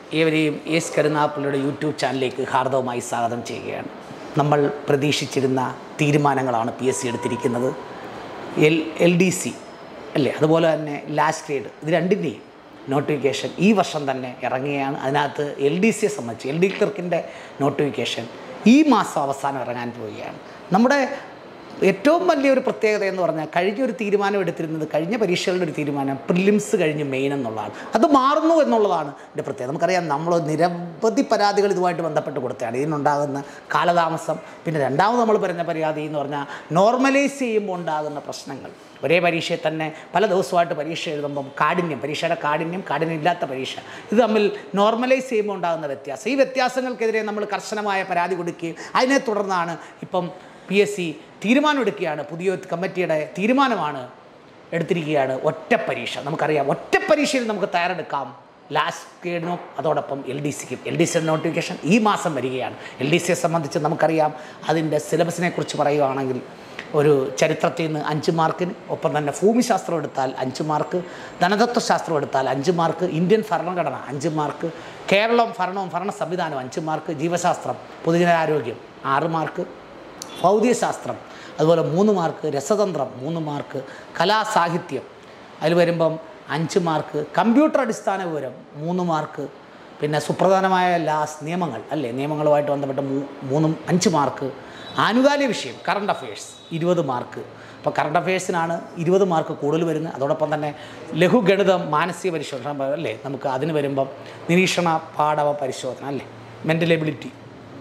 ഏവരെയും S കരുനാപ്പിള്ളിയുടെ YouTube ചാനലിലേക്ക് ഹാർദവമായി സ്വാഗതം ചെയ്യുകയാണ് നമ്മൾ പ്രതീക്ഷിച്ചിരുന്ന തീരുമാനങ്ങളാണ് പി എസ് സി എടുത്തിരിക്കുന്നത് എൽ എൽ ഡി സി അല്ലേ അതുപോലെ തന്നെ ലാസ്റ്റ് ഗ്രേഡ് ഇത് രണ്ടിൻ്റെയും നോട്ടിഫിക്കേഷൻ ഈ വർഷം തന്നെ ഇറങ്ങുകയാണ് അതിനകത്ത് എൽ ഡി സിയെ സംബന്ധിച്ച് എൽ ഡി ക്ലർക്കിൻ്റെ നോട്ടിഫിക്കേഷൻ ഈ മാസം അവസാനം ഇറങ്ങാൻ പോവുകയാണ് നമ്മുടെ ഏറ്റവും വലിയൊരു പ്രത്യേകത എന്ന് പറഞ്ഞാൽ കഴിഞ്ഞ ഒരു തീരുമാനം എടുത്തിരുന്നത് കഴിഞ്ഞ പരീക്ഷകളുടെ ഒരു തീരുമാനം പ്രിലിംസ് കഴിഞ്ഞ് മെയിൻ എന്നുള്ളതാണ് അത് മാറുന്നു എന്നുള്ളതാണ് എൻ്റെ പ്രത്യേകത നമുക്കറിയാം നമ്മൾ നിരവധി പരാതികൾ ഇതുമായിട്ട് ബന്ധപ്പെട്ട് കൊടുത്തതാണ് ഇതിനുണ്ടാകുന്ന കാലതാമസം പിന്നെ രണ്ടാമത് നമ്മൾ പറഞ്ഞ പരാതി എന്ന് പറഞ്ഞാൽ നോർമലൈസ് ചെയ്യുമ്പോൾ ഉണ്ടാകുന്ന പ്രശ്നങ്ങൾ ഒരേ പരീക്ഷയെ തന്നെ പല ദിവസമായിട്ട് പരീക്ഷ എഴുതുമ്പം കാഠിന്യം പരീക്ഷയുടെ കാഠിന്യം കാഠിന്യമില്ലാത്ത പരീക്ഷ ഇത് തമ്മിൽ നോർമലൈസ് ചെയ്യുമ്പോൾ ഉണ്ടാകുന്ന വ്യത്യാസം ഈ വ്യത്യാസങ്ങൾക്കെതിരെ നമ്മൾ കർശനമായ പരാതി കൊടുക്കുകയും അതിനെ തുടർന്നാണ് ഇപ്പം പി എസ് സി തീരുമാനമെടുക്കുകയാണ് പുതിയ കമ്മിറ്റിയുടെ തീരുമാനമാണ് എടുത്തിരിക്കുകയാണ് ഒറ്റ പരീക്ഷ നമുക്കറിയാം ഒറ്റ പരീക്ഷയിൽ നമുക്ക് തയ്യാറെടുക്കാം ലാസ്റ്റ് ഗ്രേഡിനും അതോടൊപ്പം എൽ ഡി സിക്കും എൽ ഡി സിയുടെ നോട്ടിഫിക്കേഷൻ ഈ മാസം വരികയാണ് എൽ ഡി സിയെ സംബന്ധിച്ച് നമുക്കറിയാം അതിൻ്റെ സിലബസിനെ കുറിച്ച് പറയുകയാണെങ്കിൽ ഒരു ചരിത്രത്തിൽ നിന്ന് അഞ്ച് മാർക്കിന് ഒപ്പം തന്നെ ഭൂമിശാസ്ത്രം എടുത്താൽ അഞ്ച് മാർക്ക് ധനതത്വശാസ്ത്രം എടുത്താൽ അഞ്ച് മാർക്ക് ഇന്ത്യൻ ഭരണഘടന അഞ്ച് മാർക്ക് കേരളം ഭരണവും ഭരണ സംവിധാനവും അഞ്ച് മാർക്ക് ജീവശാസ്ത്രം പൊതുജനാരോഗ്യം ആറ് മാർക്ക് ഭൗതികശാസ്ത്രം അതുപോലെ മൂന്ന് മാർക്ക് രസതന്ത്രം മൂന്ന് മാർക്ക് കലാസാഹിത്യം അതിൽ വരുമ്പം അഞ്ച് മാർക്ക് കമ്പ്യൂട്ടർ അടിസ്ഥാന വിവരം മൂന്ന് മാർക്ക് പിന്നെ സുപ്രധാനമായ ലാസ് നിയമങ്ങൾ അല്ലേ നിയമങ്ങളുമായിട്ട് ബന്ധപ്പെട്ട മൂ മൂന്നും അഞ്ച് മാർക്ക് ആനുകാലിക വിഷയം കറണ്ട് അഫയേഴ്സ് ഇരുപത് മാർക്ക് അപ്പോൾ കറണ്ട് അഫയേഴ്സിനാണ് ഇരുപത് മാർക്ക് കൂടുതൽ വരുന്നത് അതോടൊപ്പം തന്നെ ലഘുഗണിതം മാനസിക പരിശോധന അല്ലേ നമുക്ക് അതിന് വരുമ്പം നിരീക്ഷണ പാഠവ പരിശോധന അല്ലേ മെൻ്റൽ എബിലിറ്റി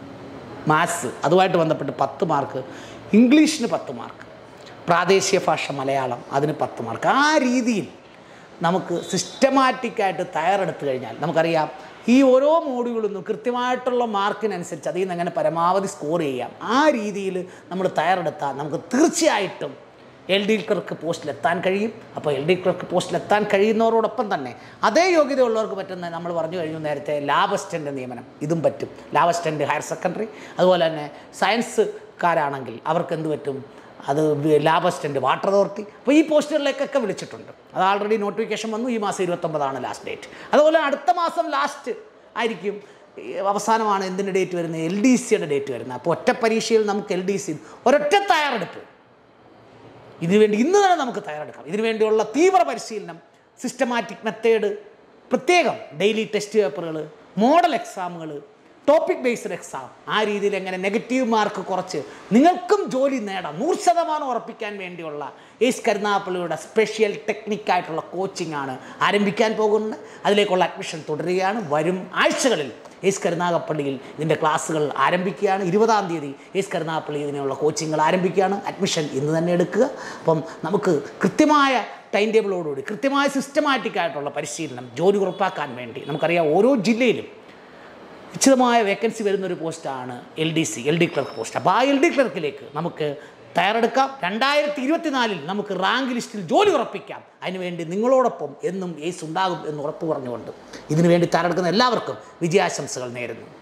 മാത്സ് അതുമായിട്ട് ബന്ധപ്പെട്ട് പത്ത് മാർക്ക് ഇംഗ്ലീഷിന് പത്ത് മാർക്ക് പ്രാദേശിക ഭാഷ മലയാളം അതിന് പത്ത് മാർക്ക് ആ രീതിയിൽ നമുക്ക് സിസ്റ്റമാറ്റിക്കായിട്ട് തയ്യാറെടുത്തു കഴിഞ്ഞാൽ നമുക്കറിയാം ഈ ഓരോ മോഡ്യൂളൊന്നും കൃത്യമായിട്ടുള്ള മാർക്കിനനുസരിച്ച് അതിൽ നിന്ന് എങ്ങനെ പരമാവധി സ്കോർ ചെയ്യാം ആ രീതിയിൽ നമ്മൾ തയ്യാറെടുത്താൽ നമുക്ക് തീർച്ചയായിട്ടും എൽ ഡി ക്ലർക്ക് പോസ്റ്റിലെത്താൻ കഴിയും അപ്പോൾ എൽ ഡി ക്ലർക്ക് പോസ്റ്റിലെത്താൻ കഴിയുന്നവരോടൊപ്പം തന്നെ അതേ യോഗ്യതയുള്ളവർക്ക് പറ്റുന്ന നമ്മൾ പറഞ്ഞു കഴിഞ്ഞു നേരത്തെ ലാബ് അസിസ്റ്റൻ്റ് നിയമനം ഇതും പറ്റും ലാബ് അസിസ്റ്റൻ്റ് ഹയർ സെക്കൻഡറി അതുപോലെ തന്നെ സയൻസുകാരാണെങ്കിൽ അവർക്ക് എന്ത് പറ്റും അത് ലാബ് അസിസ്റ്റൻ്റ് വാട്ടർ അതോറിറ്റി അപ്പോൾ ഈ പോസ്റ്റുകളിലേക്കൊക്കെ വിളിച്ചിട്ടുണ്ട് അത് ആൾറെഡി നോട്ടിഫിക്കേഷൻ വന്നു ഈ മാസം ഇരുപത്തൊമ്പതാണ് ലാസ്റ്റ് ഡേറ്റ് അതുപോലെ അടുത്ത മാസം ലാസ്റ്റ് ആയിരിക്കും ഈ അവസാനമാണ് എന്തിൻ്റെ ഡേറ്റ് വരുന്നത് എൽ ഡി സിയുടെ ഡേറ്റ് വരുന്നത് അപ്പോൾ ഒറ്റ പരീക്ഷയിൽ നമുക്ക് എൽ ഡി സി ഒരൊറ്റ തയ്യാറെടുപ്പ് ഇതിനുവേണ്ടി ഇന്ന് തന്നെ നമുക്ക് തയ്യാറെടുക്കാം ഇതിനു വേണ്ടിയുള്ള തീവ്ര പരിശീലനം സിസ്റ്റമാറ്റിക് മെത്തേഡ് പ്രത്യേകം ഡെയിലി ടെസ്റ്റ് പേപ്പറുകൾ മോഡൽ എക്സാമുകൾ ടോപ്പിക് ബേസ്ഡ് എക്സാം ആ രീതിയിൽ എങ്ങനെ നെഗറ്റീവ് മാർക്ക് കുറച്ച് നിങ്ങൾക്കും ജോലി നേടാം നൂറ് ശതമാനം ഉറപ്പിക്കാൻ വേണ്ടിയുള്ള എസ് കരുനാഗപ്പള്ളിയുടെ സ്പെഷ്യൽ ടെക്നിക്കായിട്ടുള്ള കോച്ചിങ് ആണ് ആരംഭിക്കാൻ പോകുന്നത് അതിലേക്കുള്ള അഡ്മിഷൻ തുടരുകയാണ് വരും ആഴ്ചകളിൽ എസ് കരുനാഗപ്പള്ളിയിൽ ഇതിൻ്റെ ക്ലാസ്സുകൾ ആരംഭിക്കുകയാണ് ഇരുപതാം തീയതി എസ് കരുനാഗപ്പള്ളി ഇതിനുള്ള കോച്ചിങ്ങുകൾ ആരംഭിക്കുകയാണ് അഡ്മിഷൻ ഇന്ന് തന്നെ എടുക്കുക അപ്പം നമുക്ക് കൃത്യമായ ടൈം ടേബിളോടുകൂടി കൃത്യമായ സിസ്റ്റമാറ്റിക് ആയിട്ടുള്ള പരിശീലനം ജോലി ഉറപ്പാക്കാൻ വേണ്ടി നമുക്കറിയാം ഓരോ ജില്ലയിലും നിശ്ചിതമായ വേക്കൻസി വരുന്നൊരു പോസ്റ്റാണ് L D C L D clerk post അപ്പോൾ ആ എൽ ഡി ക്ലർക്കിലേക്ക് നമുക്ക് തയ്യാറെടുക്കാം രണ്ടായിരത്തി ഇരുപത്തിനാലിൽ നമുക്ക് റാങ്ക് ലിസ്റ്റിൽ ജോലി ഉറപ്പിക്കാം അതിനുവേണ്ടി നിങ്ങളോടൊപ്പം എന്നും ഏസ് ഉണ്ടാകും എന്ന് ഉറപ്പ് പറഞ്ഞുകൊണ്ട് ഇതിനുവേണ്ടി തയ്യാറെടുക്കുന്ന എല്ലാവർക്കും വിജയാശംസകൾ നേരുന്നു